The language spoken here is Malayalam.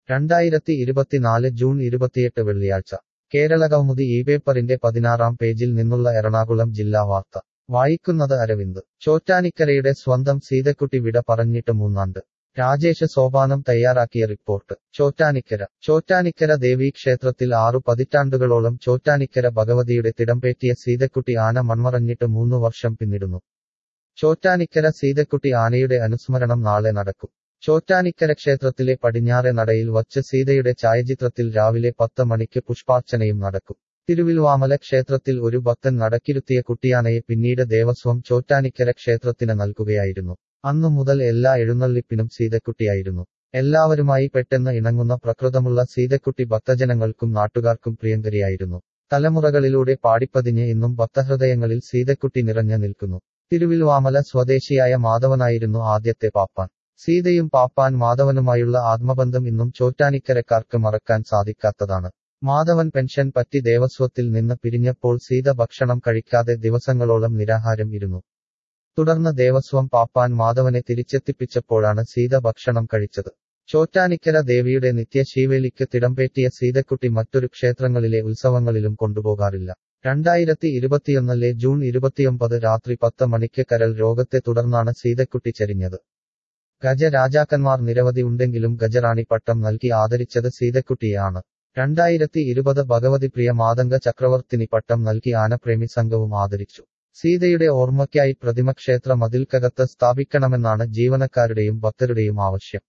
രണ്ടായിരത്തി ഇരുപത്തിനാല് ജൂൺ ഇരുപത്തിയെട്ട് വെള്ളിയാഴ്ച കേരള കൗമുദി ഈ പേപ്പറിന്റെ പതിനാറാം പേജിൽ നിന്നുള്ള എറണാകുളം ജില്ലാ വാർത്ത വായിക്കുന്നത് അരവിന്ദ് ചോറ്റാനിക്കരയുടെ സ്വന്തം സീതക്കുട്ടി വിട പറഞ്ഞിട്ട് മൂന്നാണ്ട് രാജേഷ് സോപാനം തയ്യാറാക്കിയ റിപ്പോർട്ട് ചോറ്റാനിക്കര ചോറ്റാനിക്കര ദേവീക്ഷേത്രത്തിൽ ആറു പതിറ്റാണ്ടുകളോളം ചോറ്റാനിക്കര ഭഗവതിയുടെ തിടംപേറ്റിയ സീതക്കുട്ടി ആന മൺമറഞ്ഞിട്ട് മൂന്നു വർഷം പിന്നിടുന്നു ചോറ്റാനിക്കര സീതക്കുട്ടി ആനയുടെ അനുസ്മരണം നാളെ നടക്കും ചോറ്റാനിക്കര ക്ഷേത്രത്തിലെ പടിഞ്ഞാറെ നടയിൽ വച്ച് സീതയുടെ ഛായാചിത്രത്തിൽ രാവിലെ പത്ത് മണിക്ക് പുഷ്പാർച്ചനയും നടക്കും തിരുവിൽവാമല ക്ഷേത്രത്തിൽ ഒരു ഭക്തൻ നടക്കിരുത്തിയ കുട്ടിയാനയെ പിന്നീട് ദേവസ്വം ചോറ്റാനിക്കര ക്ഷേത്രത്തിന് നൽകുകയായിരുന്നു അന്നു മുതൽ എല്ലാ എഴുന്നള്ളിപ്പിനും സീതക്കുട്ടിയായിരുന്നു എല്ലാവരുമായി പെട്ടെന്ന് ഇണങ്ങുന്ന പ്രകൃതമുള്ള സീതക്കുട്ടി ഭക്തജനങ്ങൾക്കും നാട്ടുകാർക്കും പ്രിയങ്കരിയായിരുന്നു തലമുറകളിലൂടെ പാടിപ്പതിഞ്ഞ് ഇന്നും ഭക്തഹൃദയങ്ങളിൽ സീതക്കുട്ടി നിറഞ്ഞു നിൽക്കുന്നു തിരുവിൽവാമല സ്വദേശിയായ മാധവനായിരുന്നു ആദ്യത്തെ പാപ്പാൻ സീതയും പാപ്പാൻ മാധവനുമായുള്ള ആത്മബന്ധം ഇന്നും ചോറ്റാനിക്കരക്കാർക്ക് മറക്കാൻ സാധിക്കാത്തതാണ് മാധവൻ പെൻഷൻ പറ്റി ദേവസ്വത്തിൽ നിന്ന് പിരിഞ്ഞപ്പോൾ സീത ഭക്ഷണം കഴിക്കാതെ ദിവസങ്ങളോളം നിരാഹാരം ഇരുന്നു തുടർന്ന് ദേവസ്വം പാപ്പാൻ മാധവനെ തിരിച്ചെത്തിപ്പിച്ചപ്പോഴാണ് സീത ഭക്ഷണം കഴിച്ചത് ചോറ്റാനിക്കര ദേവിയുടെ നിത്യശീവേലിക്ക് തിടംപേറ്റിയ സീതക്കുട്ടി മറ്റൊരു ക്ഷേത്രങ്ങളിലെ ഉത്സവങ്ങളിലും കൊണ്ടുപോകാറില്ല രണ്ടായിരത്തി ഇരുപത്തിയൊന്നിലെ ജൂൺ ഇരുപത്തിയൊമ്പത് രാത്രി പത്ത് മണിക്ക് കരൽ രോഗത്തെ തുടർന്നാണ് സീതക്കുട്ടി ചരിഞ്ഞത് ഗജരാജാക്കന്മാർ നിരവധി ഉണ്ടെങ്കിലും ഗജറാണി പട്ടം നൽകി ആദരിച്ചത് സീതക്കുട്ടിയാണ് രണ്ടായിരത്തി ഇരുപത് ഭഗവതി പ്രിയ മാതംഗ ചക്രവർത്തിനി പട്ടം നൽകി ആനപ്രേമി സംഘവും ആദരിച്ചു സീതയുടെ ഓർമ്മയ്ക്കായി പ്രതിമ ക്ഷേത്ര മതിൽക്കകത്ത് സ്ഥാപിക്കണമെന്നാണ് ജീവനക്കാരുടെയും ഭക്തരുടെയും ആവശ്യം